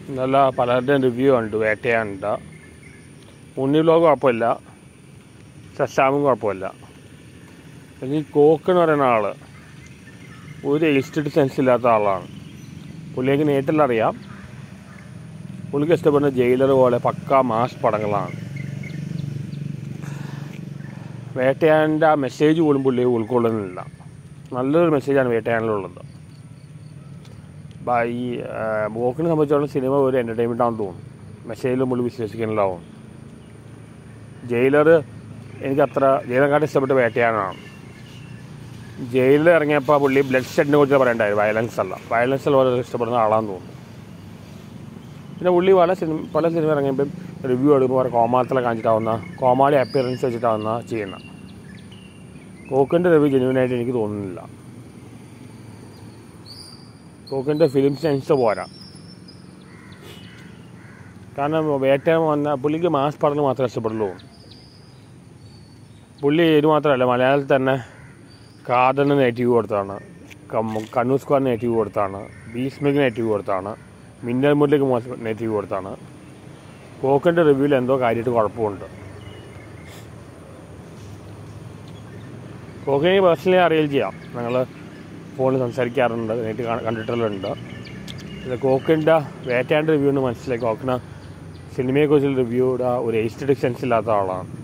നല്ല പലരുടെയും റിവ്യൂ ഉണ്ട് വേട്ടയാനുണ്ട് ഉണ്ണി വ്ലോഗ് കുഴപ്പമില്ല ശശാമും കുഴപ്പമില്ല പിന്നെ ഈ കോക്ക് എന്ന് പറയുന്ന ആൾ ഒരു എസ്റ്റേറ്റ് സെൻസ് ഇല്ലാത്ത ആളാണ് പുള്ളിക്ക് നേരിട്ടിൽ അറിയാം പുള്ളിക്ക് ഇഷ്ടപ്പെടുന്ന ജയിലർ പോലെ പക്ക മാസ് പടങ്ങളാണ് വേട്ടയാൻ്റെ ആ മെസ്സേജ് പോലും പുള്ളി ഉൾക്കൊള്ളുന്നില്ല നല്ലൊരു മെസ്സേജാണ് വേട്ടയാനിലുള്ളത് ഈ ബോക്കിനെ സംബന്ധിച്ചോളം സിനിമ ഒരു എൻ്റർടൈൻമെൻ്റ് ആണെന്ന് തോന്നുന്നു മെസ്സേജിലും പുള്ളി വിശ്വസിക്കുന്നില്ലാവും ജയിലർ എനിക്കത്ര ജയിലർക്കാട്ട് ഇഷ്ടപ്പെട്ട വേട്ടയാനാണ് ജയിലിൽ ഇറങ്ങിയപ്പോൾ പുള്ളി ബ്ലഡ് ഷെഡിനെ കുറിച്ച് പറയണ്ടായിരുന്നു വയലൻസ് അല്ല വയലൻസ് അല്ല വളരെ ഇഷ്ടപ്പെടുന്ന ആളാന്ന് തോന്നുന്നു പിന്നെ പുള്ളി പല സിനിമ പല സിനിമ ഇറങ്ങിയപ്പം റിവ്യൂ എടുക്കുമ്പോൾ കുറെ കോമാത്രല കാണിച്ചിട്ടാവുന്ന കോമാളി അപ്പിയറൻസ് വെച്ചിട്ടാവുന്ന ചെയ്യുന്ന കോക്കിൻ്റെ റിവ്യൂ ജെന്യൂനായിട്ട് എനിക്ക് തോന്നുന്നില്ല കോക്കിൻ്റെ ഫിലിം സെൻസ് പോരാ കാരണം വേട്ട വന്ന പുള്ളിക്ക് മാസ് പടങ്ങൾ മാത്രമേ ഇഷ്ടപ്പെടുള്ളൂ പുള്ളി ഇത് മാത്രമല്ല മലയാളത്തിൽ തന്നെ കാതലിന് നെഗറ്റീവ് കൊടുത്താണ് കം- കണ്ണൂർ സ്ക്വയർ നെഗറ്റീവ് കൊടുത്താണ് ഭീഷ്മിക്ക് നെഗറ്റീവ് കൊടുത്താണ് മിന്നൽ മുരളിക്ക് നെഗറ്റീവ് കൊടുത്താണ് കോക്കിൻ്റെ റിവ്യൂവിൽ എന്തോ കാര്യമായിട്ട് കുഴപ്പമുണ്ട് കോക്കിനെ പേഴ്സണലി അറിയുകയും ചെയ്യാം ഞങ്ങൾ ഫോണിൽ സംസാരിക്കാറുണ്ട് നേരിട്ട് കാ- കണ്ടിട്ടുള്ളുണ്ട് ഇത് കോക്കിൻ്റെ വേറ്റാൻ്റെ റിവ്യൂ എന്ന് മനസ്സിലാക്കി കോക്കിന് സിനിമയെക്കുറിച്ചുള്ള റിവ്യൂടെ ഒരു എസ്റ്ററ്റിക് സെൻസ് ഇല്ലാത്ത ആളാണ്